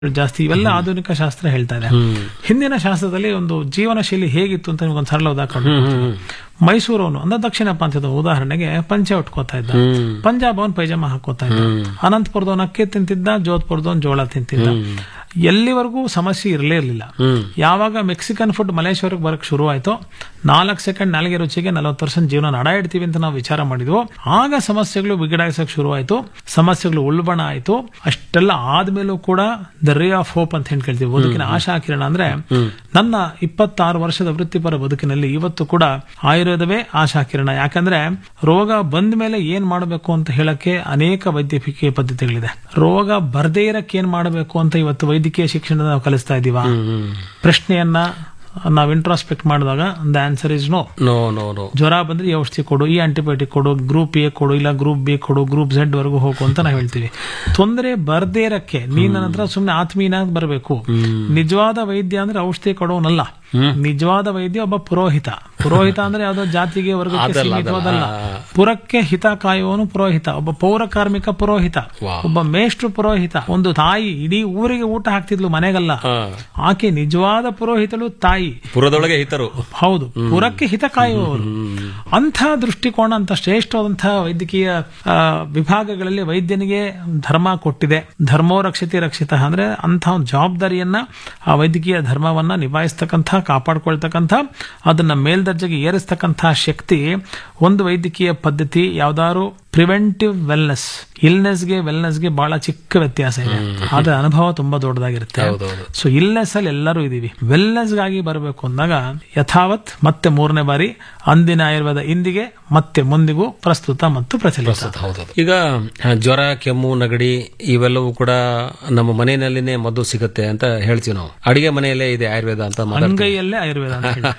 ಜಾಸ್ತಿ ಇವೆಲ್ಲ ಆಧುನಿಕ ಶಾಸ್ತ್ರ ಹೇಳ್ತಾ ಇದೆ ಹಿಂದಿನ ಶಾಸ್ತ್ರದಲ್ಲಿ ಒಂದು ಜೀವನ ಶೈಲಿ ಹೇಗಿತ್ತು ಅಂತ ನಿಮ್ಗೊಂದು ಸರಳ ಉದಾಹರಣೆ ಕೊಡ್ತೀನಿ. ಮೈಸೂರವನು ಅಂದ್ರೆ ದಕ್ಷಿಣ ಪ್ರಾಂತ್ಯದ ಉದಾಹರಣೆಗೆ ಪಂಚೆ ಉಟ್ಕೋತಾ ಇದ್ದ ಪಂಜಾಬ್ ಅವನ್ ಪೈಜಾಮ ಹಾಕೋತಾ ಇದ್ದ ಅನಂತಪುರದವನ್ ಅಕ್ಕಿ ತಿಂತಿದ್ದ ಜೋಧ್ಪುರದವನ್ ಜೋಳ ತಿಂತಿದ್ದ ಎಲ್ಲಿವರೆಗೂ ಸಮಸ್ಯೆ ಇರಲೇ ಇರಲಿಲ್ಲ ಯಾವಾಗ ಮೆಕ್ಸಿಕನ್ ಫುಡ್ ಮಲೇಶ್ವರಕ್ಕೆ ಬರಕ್ ಶುರು ಆಯ್ತು ನಾಲ್ಕು ಸೆಕೆಂಡ್ ನಾಲ್ಗೆ ರುಚಿಗೆ ನಲವತ್ತು ಪರ್ಸೆಂಟ್ ಜೀವನ ನಡ ಇಡ್ತೀವಿ ಅಂತ ನಾವು ವಿಚಾರ ಮಾಡಿದ್ವು ಆಗ ಸಮಸ್ಯೆಗಳು ಬಿಗಡಾಯಿಸಕ್ ಶುರು ಆಯ್ತು ಸಮಸ್ಯೆಗಳು ಉಲ್ಬಣ ಆಯ್ತು ಅಷ್ಟೆಲ್ಲ ಆದ್ಮೇಲೂ ಕೂಡ ದ ರೇ ಆಫ್ ಹೋಪ್ ಅಂತ ಹೇಳಿ ಕೇಳ್ತೀವಿ ಬದುಕಿನ ಆಶಾ ಕಿರಣ ಅಂದ್ರೆ ನನ್ನ ಇಪ್ಪತ್ತಾರು ವರ್ಷದ ವೃತ್ತಿಪರ ಬದುಕಿನಲ್ಲಿ ಇವತ್ತು ಕೂಡ ಆಯುರ್ವೇದವೇ ಆಶಾ ಕಿರಣ ಯಾಕಂದ್ರೆ ರೋಗ ಬಂದ ಮೇಲೆ ಏನ್ ಮಾಡಬೇಕು ಅಂತ ಹೇಳಕ್ಕೆ ಅನೇಕ ವೈದ್ಯಕೀಯ ಪದ್ಧತಿಗಳಿದೆ ರೋಗ ಬರ್ದೇ ಇರಕ್ಕೆ ಏನ್ ಮಾಡಬೇಕು ಅಂತ ಇವತ್ತು ವೈದ್ಯಕೀಯ ಶಿಕ್ಷಣದ ನಾವು ಕಲಿಸ್ತಾ ಇದೀವ ಪ್ರಶ್ನೆಯನ್ನ ನಾವು ಇಂಟ್ರಾಸ್ಪೆಕ್ಟ್ ಮಾಡಿದಾಗ the answer is no no no no ಜ್ವರ ಬಂದ್ರೆ ಈ ಔಷಧಿ ಕೊಡು ಈ ಆಂಟಿಬಯೋಟಿಕ್ ಕೊಡು ಗ್ರೂಪ್ ಎ ಕೊಡು ಇಲ್ಲ ಗ್ರೂಪ್ ಬಿ ಕೊಡು ಗ್ರೂಪ್ ಝೆಡ್ ವರೆಗೂ ಹೋಗು ಅಂತ ನಾವು ಹೇಳ್ತೀವಿ ತೊಂದರೆ ಬರ್ದೇ ಇರಕ್ಕೆ ನೀನ್ ನನ್ನ ಹತ್ರ ಸುಮ್ನೆ ಆತ್ಮೀಯನಾಗಿ ಬರಬೇಕು ನಿಜವಾದ ವೈದ್ಯ ಅಂದ್ರೆ ಔಷಧಿ ಕೊಡೋನಲ್ಲ ನಿಜವಾದ ವೈದ್ಯ ಒಬ್ಬ ಪುರೋಹಿತ ಪುರೋಹಿತ ಅಂದ್ರೆ ಯಾವ್ದೋ ಜಾತಿಗೆ ವರ್ಗಕ್ಕೆ ಸೀಮಿತವಾದಲ್ಲ ಪುರಕ್ಕೆ ಹಿತ ಕಾಯುವವನು ಪುರೋಹಿತ ಒಬ್ಬ ಪೌರ ಕಾರ್ಮಿಕ ಪುರೋಹಿತ ಒಬ್ಬ ಮೇಷ್ಟ್ರು ಪುರೋಹಿತ ಒಂದು ತಾಯಿ ಇಡೀ ಊರಿಗೆ ಊಟ ಹಾಕ್ತಿದ್ಲು ಮನೆಗಲ್ಲ ಆಕೆ ನಿಜವಾದ ಪುರೋಹಿತಳು ತಾಯಿ ಪುರದೊಳಗೆ ಹಿತರು ಹೌದು ಪುರಕ್ಕೆ ಹಿತ ಕಾಯುವವರು ಅಂಥ ದೃಷ್ಟಿಕೋನ ಅಂತ ಶ್ರೇಷ್ಠವಾದಂತಹ ವೈದ್ಯಕೀಯ ಆ, ವಿಭಾಗಗಳಲ್ಲಿ ವೈದ್ಯನಿಗೆ ಧರ್ಮ ಕೊಟ್ಟಿದೆ ಧರ್ಮೋ ರಕ್ಷತೆ ರಕ್ಷಿತ ಅಂದ್ರೆ ಅಂಥ ಒಂದು ಜವಾಬ್ದಾರಿಯನ್ನ ಆ ವೈದ್ಯಕೀಯ ಧರ್ಮವನ್ನ ನಿಭಾಯಿಸ್ತಕ್ಕಂಥ ಕಾಪಾಡ್ಕೊಳ್ತಕ್ಕಂಥ ಅದನ್ನ ಮೇಲ್ದರ್ಜೆಗೆ ಏರಿಸ್ತಕ್ಕಂಥ ಶಕ್ತಿ ಒಂದು ವೈದ್ಯಕೀಯ ಪದ್ಧತಿ ಯಾವ್ದಾದ್ರು ಪ್ರಿವೆಂಟಿವ್ ವೆಲ್ನೆಸ್ ಇಲ್ನೆಸ್ಗೆ ವೆಲ್ನೆಸ್ಗೆ ಬಹಳ ಚಿಕ್ಕ ವ್ಯತ್ಯಾಸ ಇದೆ ಆದ್ರೆ ಅನುಭವ ತುಂಬಾ ದೊಡ್ಡದಾಗಿರುತ್ತೆ ಹೌದೌದು. ಸೊ ಇಲ್ನೆಸ್ ಅಲ್ಲಿ ಎಲ್ಲರೂ ಇದೀವಿ ವೆಲ್ನೆಸ್ ಗಾಗಿ ಬರಬೇಕು ಅಂದಾಗ ಯಥಾವತ್ ಮತ್ತೆ ಮೂರನೇ ಬಾರಿ ಅಂದಿನ ಆಯುರ್ವೇದ ಇಂದಿಗೆ ಮತ್ತೆ ಮುಂದಿಗೂ ಪ್ರಸ್ತುತ ಮತ್ತು ಪ್ರಚಲಿತ ಹೌದೌದು ಈಗ ಆ, ಜ್ವರ ಕೆಮ್ಮು ನಗಡಿ ಇವೆಲ್ಲವೂ ಕೂಡ ನಮ್ಮ ಮನೆಯಲ್ಲಿನೇ ಮದ್ದು ಸಿಗುತ್ತೆ ಅಂತ ಹೇಳ್ತೀವಿ ನಾವು ಅಡಿಗೆ ಮನೆಯಲ್ಲೇ ಇದೆ ಆಯುರ್ವೇದ ಅಂತ ಮಾತಾಡ್ತೀವಿ ಅಂಗೈಯಲ್ಲೇ ಆಯುರ್ವೇದ ಅಂತ ಹೇಳಿ.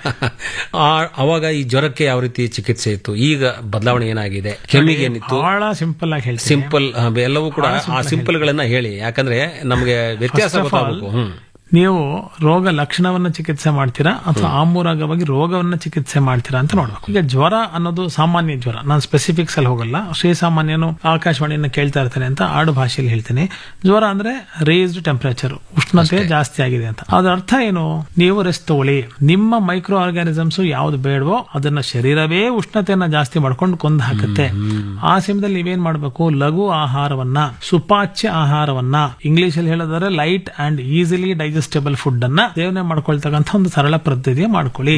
ಆ- ಅವಾಗ ಈ ಜ್ವರಕ್ಕೆ ಯಾವ ರೀತಿ ಚಿಕಿತ್ಸೆ ಇತ್ತು ಈಗ ಬದಲಾವಣೆ ಏನಾಗಿದೆ ಕೆಮ್ಮಿಗೆ ಏನಿತ್ತು ಬಹಳ ಸಿಂಪಲ್ ಆಗಿ ಹೇಳ್ತೀನಿ ಸಿಂಪಲ್ ಆ, ಎಲ್ಲವೂ ಕೂಡ ಆ ಸಿಂಪಲ್ ಗಳನ್ನ ಹೇಳಿ ಯಾಕಂದ್ರೆ ನಮಗೆ ವ್ಯತ್ಯಾಸ ಗೊತ್ತಾಗಬೇಕು ಹ್ಮ್ ನೀವು ರೋಗ ಲಕ್ಷಣವನ್ನ ಚಿಕಿತ್ಸೆ ಮಾಡ್ತೀರಾ ಅಥವಾ ಆಮೂರಾಗವಾಗಿ ರೋಗವನ್ನ ಚಿಕಿತ್ಸೆ ಮಾಡ್ತೀರಾ ಅಂತ ನೋಡ್ಬೇಕು ಈಗ ಜ್ವರ ಅನ್ನೋದು ಸಾಮಾನ್ಯ ಜ್ವರ ನಾನು ಸ್ಪೆಸಿಫಿಕ್ಸ್ ಅಲ್ಲಿ ಹೋಗಲ್ಲ ಶ್ರೀಸಾಮಾನ್ಯನು ಆಕಾಶವಾಣಿಯನ್ನ ಕೇಳ್ತಾ ಇರ್ತಾನೆ ಅಂತ ಆಡು ಭಾಷೆಯಲ್ಲಿ ಹೇಳ್ತೀನಿ ಜ್ವರ ಅಂದ್ರೆ ರೇಸ್ಡ್ ಟೆಂಪರೇಚರ್ ಉಷ್ಣತೆ ಜಾಸ್ತಿ ಆಗಿದೆ ಅಂತ ಅದ್ರ ಅರ್ಥ ಏನು ನೀವು ರೆಸ್ಟ್ ತಗೊಳ್ಳಿ ನಿಮ್ಮ ಮೈಕ್ರೋ ಆರ್ಗ್ಯಾನಿಸಮ್ಸ್ ಯಾವ್ದು ಬೇಡವೋ ಅದನ್ನ ಶರೀರವೇ ಉಷ್ಣತೆಯನ್ನ ಜಾಸ್ತಿ ಮಾಡ್ಕೊಂಡು ಕೊಂದು ಹಾಕುತ್ತೆ ಆ ಸಮಯದಲ್ಲಿ ನೀವೇನ್ ಮಾಡಬೇಕು ಲಘು ಆಹಾರವನ್ನ ಸುಪಾಚ್ಯ ಆಹಾರವನ್ನ ಇಂಗ್ಲಿಷ್ ಅಲ್ಲಿ ಹೇಳೋದಾದ್ರೆ light and easily digestible food ಅನ್ನ ಸೇವನೆ ಮಾಡ್ಕೊಳ್ತಕ್ಕಂಥ ಒಂದು ಸರಳ ಪದ್ಧತಿಯ ಮಾಡ್ಕೊಳ್ಳಿ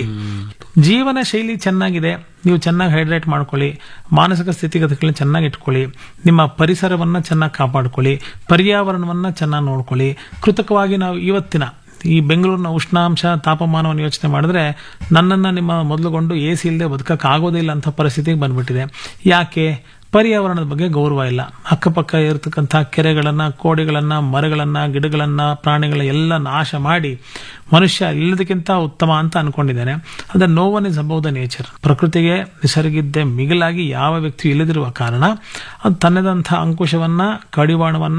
ಜೀವನ ಶೈಲಿ ಚೆನ್ನಾಗಿದೆ ನೀವು ಚೆನ್ನಾಗಿ ಹೈಡ್ರೇಟ್ ಮಾಡ್ಕೊಳ್ಳಿ ಮಾನಸಿಕ ಸ್ಥಿತಿಗತಿಗಳನ್ನ ಚೆನ್ನಾಗಿ ಇಟ್ಕೊಳ್ಳಿ ನಿಮ್ಮ ಪರಿಸರವನ್ನ ಚೆನ್ನಾಗಿ ಕಾಪಾಡ್ಕೊಳ್ಳಿ ಪರ್ಯಾವರಣವನ್ನ ಚೆನ್ನಾಗಿ ನೋಡ್ಕೊಳ್ಳಿ ಕೃತಕವಾಗಿ ನಾವು ಇವತ್ತಿನ ಈ ಬೆಂಗಳೂರಿನ ಉಷ್ಣಾಂಶ ತಾಪಮಾನವನ್ನು ಯೋಚನೆ ಮಾಡಿದ್ರೆ ನನ್ನನ್ನು ನಿಮ್ಮ ಮೊದಲುಗೊಂಡು ಎ ಸಿ ಇಲ್ಲದೆ ಬದುಕಕ್ಕೆ ಆಗೋದಿಲ್ಲ ಅಂತ ಪರಿಸ್ಥಿತಿಗೆ ಬಂದ್ಬಿಟ್ಟಿದೆ ಯಾಕೆ ಪರ್ಯಾವರಣದ ಬಗ್ಗೆ ಗೌರವ ಇಲ್ಲ ಅಕ್ಕಪಕ್ಕ ಇರತಕ್ಕಂಥ ಕೆರೆಗಳನ್ನ ಕೋಡಿಗಳನ್ನ ಮರಗಳನ್ನ ಗಿಡಗಳನ್ನ ಪ್ರಾಣಿಗಳ ಎಲ್ಲ ನಾಶ ಮಾಡಿ ಮನುಷ್ಯ ಇಲ್ಲದಕ್ಕಿಂತ ಉತ್ತಮ ಅಂತ ಅನ್ಕೊಂಡಿದ್ದಾನೆ ಅದ no one is above the nature ಪ್ರಕೃತಿಗೆ ನಿಸರ್ಗಿದ್ದೆ ಮಿಗಿಲಾಗಿ ಯಾವ ವ್ಯಕ್ತಿಯು ಇಲ್ಲದಿರುವ ಕಾರಣ ಅದು ತನ್ನದಂಥ ಅಂಕುಶವನ್ನ ಕಡಿವಾಣವನ್ನ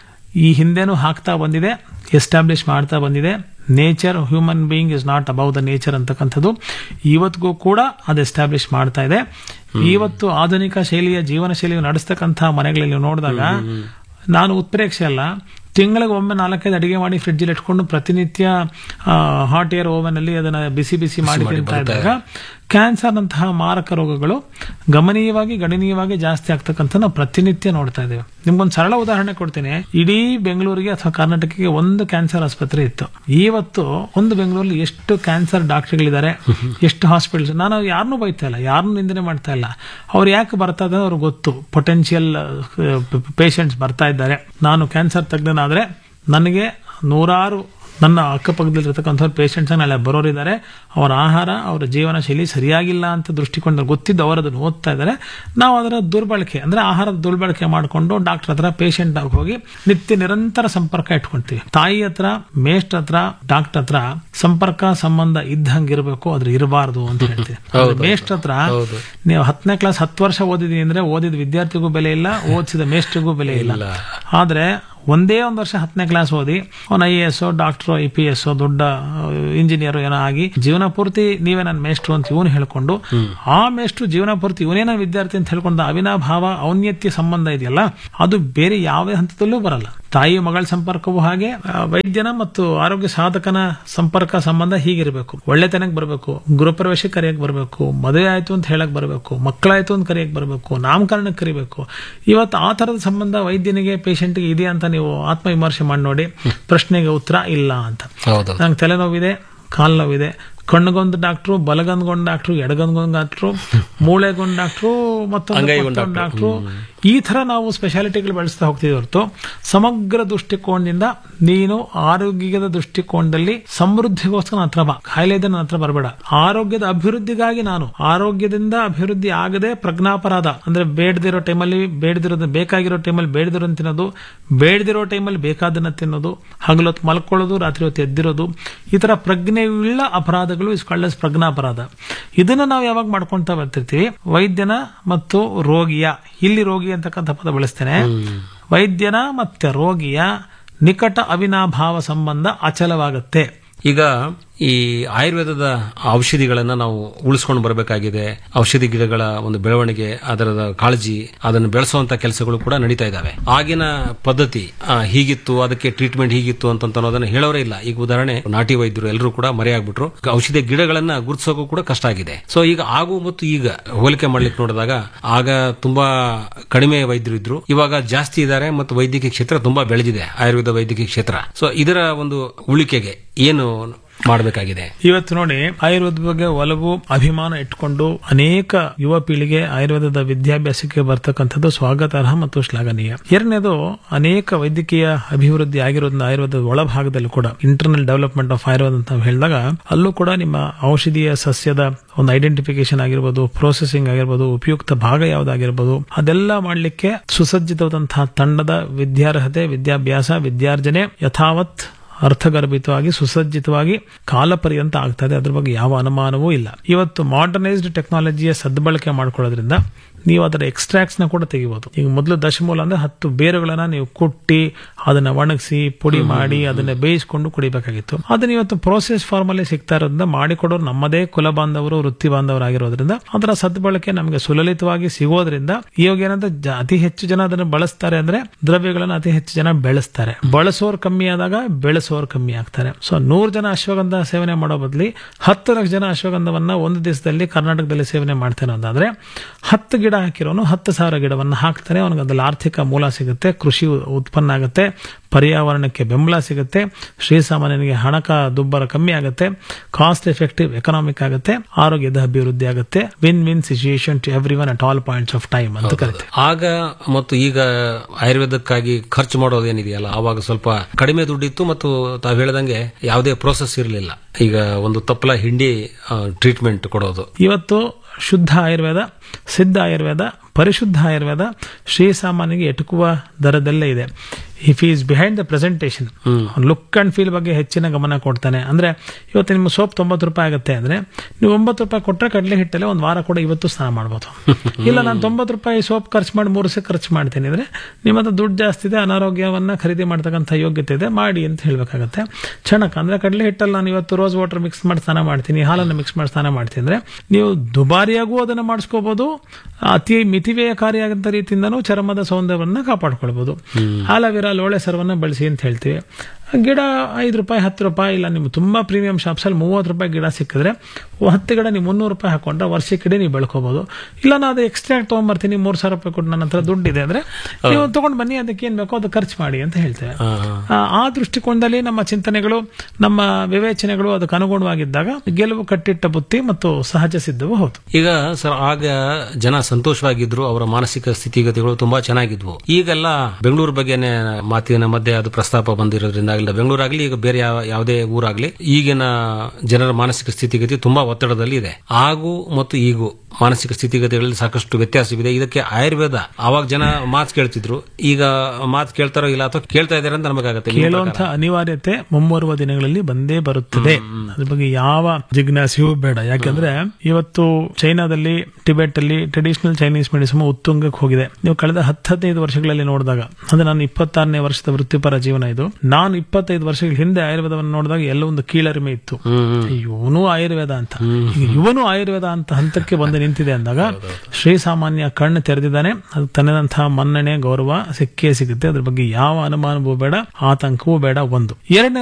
ಈ ಹಿಂದೆನೂ ಹಾಕ್ತಾ ಬಂದಿದೆ ಎಸ್ಟಾಬ್ಲಿಷ್ ಮಾಡ್ತಾ ಬಂದಿದೆ nature human being is not above the nature ಅಂತಕ್ಕಂಥದ್ದು ಇವತ್ತಿಗೂ ಕೂಡ ಅದು ಎಸ್ಟಾಬ್ಲಿಷ್ ಮಾಡ್ತಾ ಇದೆ ಇವತ್ತು ಆಧುನಿಕ ಶೈಲಿಯ ಜೀವನ ಶೈಲಿಯನ್ನು ನಡೆಸ್ತಕ್ಕಂಥ ಮನೆಗಳಲ್ಲಿ ನೀವು ನೋಡಿದಾಗ ನಾನು ಉತ್ಪ್ರೇಕ್ಷೆ ಅಲ್ಲ ತಿಂಗಳಿಗೆ ಒಮ್ಮೆ ನಾಲ್ಕೈದು ಅಡಿಗೆ ಮಾಡಿ ಫ್ರಿಡ್ಜ್ ಇಟ್ಕೊಂಡು ಪ್ರತಿನಿತ್ಯ ಹಾಟ್ ಏರ್ ಓವನ್ ಅಲ್ಲಿ ಅದನ್ನ ಬಿಸಿ ಬಿಸಿ ಮಾಡಿ ತಿಂತಾ ಇದ್ದಾಗ ಕ್ಯಾನ್ಸರ್ ನಂತಹ ಮಾರಕ ರೋಗಗಳು ಗಮನೀಯವಾಗಿ ಗಣನೀಯವಾಗಿ ಜಾಸ್ತಿ ಆಗ್ತಕ್ಕಂಥ ನಾವು ಪ್ರತಿನಿತ್ಯ ನೋಡ್ತಾ ಇದ್ದೇವೆ ನಿಮ್ಗೊಂದು ಸರಳ ಉದಾಹರಣೆ ಕೊಡ್ತೀನಿ ಇಡೀ ಬೆಂಗಳೂರಿಗೆ ಅಥವಾ ಕರ್ನಾಟಕಕ್ಕೆ ಒಂದು ಕ್ಯಾನ್ಸರ್ ಆಸ್ಪತ್ರೆ ಇತ್ತು ಇವತ್ತು ಒಂದು ಬೆಂಗಳೂರಲ್ಲಿ ಎಷ್ಟು ಕ್ಯಾನ್ಸರ್ ಡಾಕ್ಟರ್ಗಳಿದ್ದಾರೆ ಎಷ್ಟು ಹಾಸ್ಪಿಟಲ್ಸ್ ನಾನು ಯಾರನ್ನೂ ಬೈತಾ ಇಲ್ಲ ಯಾರನ್ನೂ ನಿಂದನೆ ಮಾಡ್ತಾ ಇಲ್ಲ ಅವ್ರು ಯಾಕೆ ಬರ್ತಾ ಇದ್ದಾರೆ ಅವ್ರಿಗೆ ಗೊತ್ತು ಪೊಟೆನ್ಷಿಯಲ್ ಪೇಷಂಟ್ಸ್ ಬರ್ತಾ ಇದ್ದಾರೆ ನಾನು ಕ್ಯಾನ್ಸರ್ ತಜ್ಞನಾದ್ರೆ ನನಗೆ ನೂರಾರು ನನ್ನ ಅಕ್ಕಪಕ್ಕದಲ್ಲಿರ್ತಕ್ಕಂಥವ್ರು ಪೇಷಂಟ್ಸ್ ನಾಳೆ ಬರೋರಿದ್ದಾರೆ ಅವರ ಆಹಾರ ಅವರ ಜೀವನ ಶೈಲಿ ಸರಿಯಾಗಿಲ್ಲ ಅಂತ ದೃಷ್ಟಿಕೋನ ಗೊತ್ತಿದ್ದು ಅವರು ಅದನ್ನು ಓದ್ತಾ ಇದ್ದಾರೆ ನಾವು ಅದರ ದುರ್ಬಳಕೆ ಅಂದ್ರೆ ಆಹಾರದ ದುರ್ಬಳಕೆ ಮಾಡಿಕೊಂಡು ಡಾಕ್ಟರ್ ಹತ್ರ ಪೇಷಂಟ್ ಆಗಿ ಹೋಗಿ ನಿತ್ಯ ನಿರಂತರ ಸಂಪರ್ಕ ಇಟ್ಕೊಳ್ತೀವಿ ತಾಯಿ ಹತ್ರ ಮೇಸ್ಟ್ ಹತ್ರ ಡಾಕ್ಟರ್ ಹತ್ರ ಸಂಪರ್ಕ ಸಂಬಂಧ ಇದ್ದಂಗಿರ್ಬೇಕು ಅದ್ರ ಇರಬಾರ್ದು ಅಂತ ಹೇಳ್ತೀವಿ ಮೇಸ್ಟ್ ಹತ್ರ ನೀವು ಹತ್ತನೇ ಕ್ಲಾಸ್ ಹತ್ತು ವರ್ಷ ಓದಿದೀನಿ ಅಂದ್ರೆ ಓದಿದ ವಿದ್ಯಾರ್ಥಿಗೂ ಬೆಲೆ ಇಲ್ಲ ಓದಿಸಿದ ಮೇಸ್ಟ್ರಿಗೂ ಬೆಲೆ ಇಲ್ಲ ಆದ್ರೆ ಒಂದೇ ಒಂದು ವರ್ಷ ಹತ್ತನೇ ಕ್ಲಾಸ್ ಓದಿ ಅವನು I A S doctor I P S ದೊಡ್ಡ ಇಂಜಿನಿಯರ್ ಏನೋ ಆಗಿ ಜೀವನ ಪೂರ್ತಿ ನೀವೇ ನನ್ನ ಮೇಷ್ಟ್ರು ಅಂತ ಇವನು ಹೇಳ್ಕೊಂಡು ಆ ಮೇಷ್ಟ್ರು ಜೀವನ ಪೂರ್ತಿ ಇವನೇ ನನ್ನ ವಿದ್ಯಾರ್ಥಿ ಅಂತ ಹೇಳ್ಕೊಂಡು ಅವಿನಾಭಾವ ಔನ್ನತ್ಯ ಸಂಬಂಧ ಇದೆಯಲ್ಲ ಅದು ಬೇರೆ ಯಾವ ಹಂತದಲ್ಲೂ ಬರಲ್ಲ ತಾಯಿ ಮಗಳ ಸಂಪರ್ಕವೂ ಹಾಗೆ ಆ, ವೈದ್ಯನ ಮತ್ತು ಆರೋಗ್ಯ ಸಾಧಕನ ಸಂಪರ್ಕ ಸಂಬಂಧ ಹೀಗಿರಬೇಕು ಒಳ್ಳೆತನಕ್ಕೆ ಬರಬೇಕು ಗೃಹಪ್ರವೇಶಕ್ಕೆ ಕರೆಯಕ್ಕೆ ಬರಬೇಕು ಮದುವೆ ಆಯ್ತು ಅಂತ ಹೇಳಕ್ ಬರಬೇಕು ಮಕ್ಕಳಾಯ್ತು ಅಂತ ಕರೆಯಕ್ಕೆ ಬರಬೇಕು ನಾಮಕರಣಕ್ಕೆ ಕರಿಬೇಕು ಇವತ್ತು ಆ ತರದ ಸಂಬಂಧ ವೈದ್ಯನಿಗೆ ಪೇಷಂಟ್ಗೆ ಇದೆ ಅಂತ ನೀವು ಆತ್ಮವಿಮರ್ಶೆ ಮಾಡಿ ನೋಡಿ ಪ್ರಶ್ನೆಗೆ ಉತ್ತರ ಇಲ್ಲ ಅಂತ ಹೌದು ನಂಗೆ ತಲೆನೋವಿದೆ ಕಾಲು ನೋವಿದೆ ಕಣ್ಗೊಂದು ಡಾಕ್ಟ್ರು ಬಲಗನ್ಗೊಂದು ಡಾಕ್ಟ್ರು ಎಡಗನ್ಗೊಂದು ಡಾಕ್ಟ್ರು ಮೂಳೆಗೊಂದು ಡಾಕ್ಟ್ರು ಮತ್ತೊಂದು ಅಂಗೈಗೊಂದು ಮತ್ತೊಂದು ಡಾಕ್ಟ್ರು ಈ ತರ ನಾವು ಸ್ಪೆಷಾಲಿಟಿಗಳು ಬೆಳೆಸ್ತಾ ಹೋಗ್ತೀವಿ ಹೊರತು ಸಮಗ್ರ ದೃಷ್ಟಿಕೋನದಿಂದ ನೀನು ಆರೋಗ್ಯದ ದೃಷ್ಟಿಕೋನದಲ್ಲಿ ಸಮೃದ್ಧಿಗೋಸ್ಕರ ನನ್ನ ಹತ್ರ ಬಾ ಕಾಯಿಲೆ ಇದ್ರೆ ನನ್ನ ಹತ್ರ ಬರಬೇಡ ಆರೋಗ್ಯದ ಅಭಿವೃದ್ಧಿಗಾಗಿ ನಾನು ಆರೋಗ್ಯದಿಂದ ಅಭಿವೃದ್ಧಿ ಆಗದೆ ಪ್ರಜ್ಞಾಪರಾಧ ಅಂದ್ರೆ ಬೇಡದಿರೋ ಟೈಮಲ್ಲಿ ಬೇಡದಿರೋದು ಬೇಕಾಗಿರೋ ಟೈಮಲ್ಲಿ ಬೇಡದಿರೋ ತಿನ್ನೋದು ಬೇಡದಿರೋ ಟೈಮಲ್ಲಿ ಬೇಕಾದನ್ನ ತಿನ್ನೋದು ಹಗಲೊತ್ತು ಮಲ್ಕೊಳ್ಳೋದು ರಾತ್ರಿ ಹೊತ್ತು ಎದ್ದಿರೋದು ಈ ತರ ಪ್ರಜ್ಞೆಯುಳ್ಳ ಅಪರಾಧಗಳು ಇಸ್ ಕಾಲ್ಡ್ ಪ್ರಜ್ಞಾಪರಾಧ ಇದನ್ನ ನಾವು ಯಾವಾಗ ಮಾಡ್ಕೊಂತ ಬರ್ತಿರ್ತೀವಿ ವೈದ್ಯನ ಮತ್ತು ರೋಗಿಯ ಇಲ್ಲಿ ರೋಗಿ ಅಂತಕ್ಕಂಥ ಪದ ಬಳಸ್ತೇನೆ ವೈದ್ಯನ ಮತ್ತೆ ರೋಗಿಯ ನಿಕಟ ಅವಿನಾಭಾವ ಸಂಬಂಧ ಅಚಲವಾಗುತ್ತೆ ಈಗ ಈ ಆಯುರ್ವೇದದ ಔಷಧಿಗಳನ್ನ ನಾವು ಉಳಿಸ್ಕೊಂಡು ಬರಬೇಕಾಗಿದೆ ಔಷಧಿ ಗಿಡಗಳ ಒಂದು ಬೆಳವಣಿಗೆ ಅದರ ಕಾಳಜಿ ಅದನ್ನು ಬೆಳೆಸುವಂತ ಕೆಲಸಗಳು ಕೂಡ ನಡೀತಾ ಇದಾವೆ ಆಗಿನ ಪದ್ಧತಿ ಆ, ಹೀಗಿತ್ತು ಅದಕ್ಕೆ ಟ್ರೀಟ್ಮೆಂಟ್ ಹೀಗಿತ್ತು ಅಂತ ಅನ್ನೋದನ್ನ ಹೇಳೋರೇ ಇಲ್ಲ ಈಗ ಉದಾಹರಣೆ ನಾಟಿ ವೈದ್ಯರು ಎಲ್ಲರೂ ಕೂಡ ಮರೆಯಾಗ್ಬಿಟ್ರು ಔಷಧಿ ಗಿಡಗಳನ್ನ ಗುರುತಿಸೋಕು ಕೂಡ ಕಷ್ಟ ಆಗಿದೆ ಸೊ ಈಗ ಆಗು ಮತ್ತು ಈಗ ಹೋಲಿಕೆ ಮಾಡ್ಲಿಕ್ಕೆ ನೋಡಿದಾಗ ಆಗ ತುಂಬಾ ಕಡಿಮೆ ವೈದ್ಯರು ಇದ್ರು ಇವಾಗ ಜಾಸ್ತಿ ಇದ್ದಾರೆ ಮತ್ತು ವೈದ್ಯಕೀಯ ಕ್ಷೇತ್ರ ತುಂಬಾ ಬೆಳೆದಿದೆ ಆಯುರ್ವೇದ ವೈದ್ಯಕೀಯ ಕ್ಷೇತ್ರ ಸೊ ಇದರ ಒಂದು ಉಳಿಕೆಗೆ ಏನು ಮಾಡಬೇಕಾಗಿದೆ ಇವತ್ತು ನೋಡಿ ಆಯುರ್ವೇದ ಬಗ್ಗೆ ಒಲವು ಅಭಿಮಾನ ಇಟ್ಕೊಂಡು ಅನೇಕ ಯುವ ಪೀಳಿಗೆ ಆಯುರ್ವೇದದ ವಿದ್ಯಾಭ್ಯಾಸಕ್ಕೆ ಬರ್ತಕ್ಕಂಥದ್ದು ಸ್ವಾಗತಾರ್ಹ ಮತ್ತು ಶ್ಲಾಘನೀಯ ಎರಡನೇದು ಅನೇಕ ವೈದ್ಯಕೀಯ ಅಭಿವೃದ್ಧಿ ಆಗಿರೋದ್ರಿಂದ ಆಯುರ್ವೇದದ ಒಳಭಾಗದಲ್ಲಿ ಕೂಡ ಇಂಟರ್ನಲ್ ಡೆವಲಪ್ಮೆಂಟ್ ಆಫ್ ಆಯುರ್ವೇದ ಅಂತ ಹೇಳಿದಾಗ ಅಲ್ಲೂ ಕೂಡ ನಿಮ್ಮ ಔಷಧೀಯ ಸಸ್ಯದ ಒಂದು ಐಡೆಂಟಿಫಿಕೇಶನ್ ಆಗಿರ್ಬೋದು ಪ್ರೋಸೆಸಿಂಗ್ ಆಗಿರ್ಬೋದು ಉಪಯುಕ್ತ ಭಾಗ ಯಾವ್ದಾಗಿರ್ಬೋದು ಅದೆಲ್ಲ ಮಾಡಲಿಕ್ಕೆ ಸುಸಜ್ಜಿತವಾದಂತಹ ತಂಡದ ವಿದ್ಯಾರ್ಹತೆ ವಿದ್ಯಾಭ್ಯಾಸ ವಿದ್ಯಾರ್ಜನೆ ಯಥಾವತ್ ಅರ್ಥಗರ್ಭಿತವಾಗಿ ಸುಸಜ್ಜಿತವಾಗಿ ಕಾಲ ಪರ್ಯಂತ ಆಗ್ತದೆ ಅದ್ರ ಬಗ್ಗೆ ಯಾವ ಅನುಮಾನವೂ ಇಲ್ಲ ಇವತ್ತು ಮಾಡರ್ನೈಸ್ಡ್ ಟೆಕ್ನಾಲಜಿಯ ಸದ್ಬಳಕೆ ಮಾಡ್ಕೊಳ್ಳೋದ್ರಿಂದ ನೀವು ಅದರ ಎಕ್ಸ್ಟ್ರಾಕ್ಟ್ಸ್ ನ ಕೂಡ ತೆಗಿಬಹುದು ಈಗ ಮೊದಲು ದಶಮೂಲ ಅಂದ್ರೆ ಹತ್ತು ಬೇರುಗಳನ್ನ ನೀವು ಕುಟ್ಟಿ ಅದನ್ನ ಒಣಗಿಸಿ ಪುಡಿ ಮಾಡಿ ಅದನ್ನ ಬೇಯಿಸಿಕೊಂಡು ಕುಡಿಬೇಕಾಗಿತ್ತು ಅದನ್ನ ಇವತ್ತು ಪ್ರೋಸೆಸ್ ಫಾರ್ಮ್ ಅಲ್ಲಿ ಸಿಗ್ತಾ ಇರೋದ್ರಿಂದ ಮಾಡಿಕೊಡೋರು ನಮ್ಮದೇ ಕುಲ ಬಾಂಧವರು ವೃತ್ತಿ ಬಾಂಧವರಾಗಿರೋದ್ರಿಂದ ಅದರ ಸದ್ಬಳಕೆ ನಮಗೆ ಸುಲಲಿತವಾಗಿ ಸಿಗೋದ್ರಿಂದ ಇವಾಗ ಏನಂದ್ರೆ ಜ- ಅತಿ ಹೆಚ್ಚು ಜನ ಅದನ್ನು ಬಳಸ್ತಾರೆ ಅಂದ್ರೆ ದ್ರವ್ಯಗಳನ್ನ ಅತಿ ಹೆಚ್ಚು ಜನ ಬೆಳೆಸ್ತಾರೆ ಬಳಸೋರು ಕಮ್ಮಿ ಆದಾಗ ಬೆಳೆಸೋರು ಕಮ್ಮಿ ಆಗ್ತಾರೆ ಸೊ ನೂರು ಜನ ಅಶ್ವಗಂಧ ಸೇವನೆ ಮಾಡೋ ಬದಲಿ ಹತ್ತು ಲಕ್ಷ ಜನ ಅಶ್ವಗಂಧವನ್ನ ಒಂದು ದಿವಸದಲ್ಲಿ ಕರ್ನಾಟಕದಲ್ಲಿ ಸೇವನೆ ಮಾಡ್ತಾನೆ ಅಂತಾದ್ರೆ ಹತ್ತು ಗಿಡ ಹಾಕಿರೋನು ಹತ್ತು ಸಾವಿರ ಗಿಡವನ್ನ ಹಾಕ್ತಾನೆ ಅವನಿಗೆ ಅದ್ರಲ್ಲಿ ಆರ್ಥಿಕ ಮೂಲ ಸಿಗುತ್ತೆ ಕೃಷಿ ಉತ್ಪನ್ನ ಆಗುತ್ತೆ ಪರ್ಯಾವರಣಕ್ಕೆ ಬೆಂಬಲ ಸಿಗುತ್ತೆ ಶ್ರೀಸಾಮಾನ್ಯನಿಗೆ ಹಣಕ ದುಬ್ಬರ ಕಮ್ಮಿ ಆಗುತ್ತೆ ಕಾಸ್ಟ್ ಎಫೆಕ್ಟಿವ್ ಎಕನಾಮಿಕ್ ಆಗುತ್ತೆ ಆರೋಗ್ಯದ ಅಭಿವೃದ್ಧಿ ಆಗುತ್ತೆ win win situation to every one at all points of time ಅಂತ ಕರಿತೀವಿ ಆಗ ಮತ್ತು ಈಗ ಆಯುರ್ವೇದಕ್ಕಾಗಿ ಖರ್ಚು ಮಾಡೋದೇನಿದೆಯಲ್ಲ ಆವಾಗ ಸ್ವಲ್ಪ ಕಡಿಮೆ ದುಡ್ಡಿತ್ತು ಮತ್ತು ತಾವು ಹೇಳ್ದಂಗೆ ಯಾವುದೇ ಪ್ರೋಸೆಸ್ ಇರಲಿಲ್ಲ ಈಗ ಒಂದು ತಪ್ಪಲ ಹಿಂಡಿ ಟ್ರೀಟ್ಮೆಂಟ್ ಕೊಡೋದು ಇವತ್ತು ಶುದ್ಧ ಆಯುರ್ವೇದ ಸಿದ್ಧ ಆಯುರ್ವೇದ ಪರಿಶುದ್ಧ ಆಯುರ್ವೇದ ಶ್ರೀಸಾಮಾನ್ಯನಿಗೆ ಎಟುಕುವ ದರದಲ್ಲೇ ಇದೆ if is behind the presentation look and feel ಬಗ್ಗೆ ಹೆಚ್ಚಿನ ಗಮನ ಕೊಡ್ತಾನೆ ಅಂದ್ರೆ ಇವತ್ತು ನಿಮ್ಮ ಸೋಪ್ ತೊಂಬತ್ತು ರೂಪಾಯಿ ಆಗುತ್ತೆ ಅಂದ್ರೆ ನೀವು ಒಂಬತ್ತು ರೂಪಾಯಿ ಕೊಟ್ಟರೆ ಕಡಲೆ ಹಿಟ್ಟಲ್ಲಿ ಒಂದು ವಾರ ಕೂಡ ಇವತ್ತು ಸ್ನಾನ ಮಾಡ್ಬೋದು ಇಲ್ಲ ನಾನು ತೊಂಬತ್ತು ರೂಪಾಯಿ ಸೋಪ್ ಖರ್ಚು ಮಾಡಿ ಮೂರು ಸಲ ಖರ್ಚು ಮಾಡ್ತೀನಿ ಅಂದ್ರೆ ನಿಮ್ಮ ಹತ್ರ ದುಡ್ಡು ಜಾಸ್ತಿ ಇದೆ ಅನಾರೋಗ್ಯವನ್ನ ಖರೀದಿ ಮಾಡ್ತಕ್ಕಂಥ ಯೋಗ್ಯತೆ ಇದೆ ಮಾಡಿ ಅಂತ ಹೇಳ್ಬೇಕಾಗತ್ತೆ ಕ್ಷಣಕ್ಕೆ ಅಂದ್ರೆ ಕಡಲೆ ಹಿಟ್ಟಲ್ಲಿ ನಾನು ಇವತ್ತು ರೋಸ್ ವಾಟರ್ ಮಿಕ್ಸ್ ಮಾಡಿ ಸ್ನಾನ ಮಾಡ್ತೀನಿ ಹಾಲನ್ನು ಮಿಕ್ಸ್ ಮಾಡಿ ಸ್ನಾನ ಮಾಡ್ತೀನಿ ಅಂದ್ರೆ ನೀವು ದುಬಾರಿಯಾಗೂ ಅದನ್ನ ಮಾಡಿಸ್ಕೋಬಹುದು ಅತಿ ಮಿತಿವ್ಯಯಕಾರಿಯಾದಂಥ ರೀತಿಯಿಂದನೂ ಚರ್ಮದ ಸೌಂದರ್ಯವನ್ನ ಕಾಪಾಡ್ಕೊಳ್ಬಹುದು ಆಲೋವೆರಾ ಲೋಳೆ ಸರ್ವನ್ನ ಬಳಸಿ ಅಂತ ಹೇಳ್ತೀವಿ ಗಿಡ ಐದು ರೂಪಾಯಿ ಹತ್ತು ರೂಪಾಯಿ ಇಲ್ಲ ನಿಮ್ಗೆ ತುಂಬಾ ಪ್ರೀಮಿಯಂ ಶಾಪ್ಸಲ್ಲಿ ಮೂವತ್ತು ರೂಪಾಯಿ ಗಿಡ ಸಿಕ್ಕಿದ್ರೆ ಹತ್ತು ಗಿಡ ನೀವು ಮುನ್ನೂರು ರೂಪಾಯಿ ಹಾಕೊಂಡ್ರೆ ವರ್ಷಕ್ಕಿಡೆ ನೀವು ಬೆಳ್ಕೋಬಹುದು ಇಲ್ಲ ನಾನು ಅದು ಎಕ್ಸ್ಟ್ರಾಕ್ಟ್ ತೊಗೊಂಬರ್ತೀನಿ ಮೂರು ಸಾವಿರ ರೂಪಾಯಿ ಕೊಟ್ಟು ನನ್ನ ಹತ್ರ ದುಡ್ಡಿದೆ ಅಂದ್ರೆ ನೀವು ತಗೊಂಡು ಬನ್ನಿ ಅದಕ್ಕೆ ಏನ್ ಬೇಕೋ ಅದು ಖರ್ಚು ಮಾಡಿ ಅಂತ ಹೇಳ್ತೇವೆ ಆ, ಆ, ಆ ದೃಷ್ಟಿಕೋನದಲ್ಲಿ ನಮ್ಮ ಚಿಂತನೆಗಳು ನಮ್ಮ ವಿವೇಚನೆಗಳು ಅದಕ್ಕೆ ಅನುಗುಣವಾಗಿದ್ದಾಗ ಗೆಲುವು ಕಟ್ಟಿಟ್ಟ ಬುತ್ತಿ ಮತ್ತು ಸಹಜ ಸಿದ್ಧವೂ ಹೌದು ಈಗ ಸರ್ ಆಗ ಜನ ಸಂತೋಷವಾಗಿದ್ರು ಅವರ ಮಾನಸಿಕ ಸ್ಥಿತಿಗತಿಗಳು ತುಂಬಾ ಚೆನ್ನಾಗಿದ್ವು ಈಗೆಲ್ಲ ಬೆಂಗಳೂರು ಬಗ್ಗೆನೆ ಮಾತಿನ ಮಧ್ಯೆ ಅದು ಪ್ರಸ್ತಾಪ ಬಂದಿರೋದ್ರಿಂದ ಇಲ್ಲ ಬೆಂಗಳೂರಾಗ್ಲಿ ಈಗ ಬೇರೆ ಯಾವ ಯಾವುದೇ ಊರಾಗ್ಲಿ ಈಗಿನ ಜನರ ಮಾನಸಿಕ ಸ್ಥಿತಿಗತಿ ತುಂಬಾ ಒತ್ತಡದಲ್ಲಿ ಇದೆ ಆಗು ಮತ್ತು ಈಗೂ ಮಾನಸಿಕ ಸ್ಥಿತಿಗತಿಗಳಲ್ಲಿ ಸಾಕಷ್ಟು ವ್ಯತ್ಯಾಸವಿದೆ ಇದಕ್ಕೆ ಆಯುರ್ವೇದ ಅವಾಗ ಜನ ಮಾತು ಕೇಳ್ತಿದ್ರು ಈಗ ಮಾತು ಕೇಳ್ತಾರೋ ಇಲ್ಲ ಅಥವಾ ಕೇಳ್ತಾ ಇದಾರೆ ಅಂತ ನಮಗಾಗತ್ತೆ ನಿಮ್ಮ ಕೇಳುವಂತ ಅನಿವಾರ್ಯತೆ ಮುಂಬರುವ ದಿನಗಳಲ್ಲಿ ಬಂದೇ ಬರುತ್ತದೆ ಅದ್ರ ಬಗ್ಗೆ ಯಾವ ಜಿಜ್ಞಾಸೆಯೂ ಬೇಡ ಯಾಕಂದ್ರೆ ಇವತ್ತು ಚೈನಾದಲ್ಲಿ ಟಿಬೆಟ್ ಅಲ್ಲಿ ಟ್ರೆಡಿಷನಲ್ ಚೈನೀಸ್ ಮೆಡಿಸಮ್ ಉತ್ತುಂಗಕ್ಕೆ ಹೋಗಿದೆ ನೀವು ಕಳೆದ ಹತ್ತು ಹದಿನೈದು ವರ್ಷಗಳಲ್ಲಿ ನೋಡಿದಾಗ ಅಂದ್ರೆ ನಾನು ಇಪ್ಪತ್ತಾರನೇ ವರ್ಷದ ವೃತ್ತಿಪರ ಜೀವನ ಇದು ನಾನು ಇಪ್ಪತ್ತೈದು ವರ್ಷಗಳ ಹಿಂದೆ ಆಯುರ್ವೇದವನ್ನು ನೋಡಿದಾಗ ಎಲ್ಲ ಒಂದು ಕೀಳರಿಮೆ ಇತ್ತು ಹ್ಮ್ ಹ್ಮ್. ಇವನು ಆಯುರ್ವೇದ ಅಂತ ಈಗ ಇವನು ಆಯುರ್ವೇದ ಅಂತ ಹಂತಕ್ಕೆ ಬಂದು ನಿಂತಿದೆ ಅಂದಾಗ ಶ್ರೀಸಾಮಾನ್ಯ ಕಣ್ಣು ತೆರೆದಿದ್ದಾನೆ ಅದು ತನ್ನದಂತಹ ಮನ್ನಣೆ ಗೌರವ ಸಿಕ್ಕೇ ಸಿಗುತ್ತೆ ಅದ್ರ ಬಗ್ಗೆ ಯಾವ ಅನುಮಾನವೂ ಬೇಡ ಆತಂಕವೂ ಬೇಡ ಒಂದು ಎರಡನೇ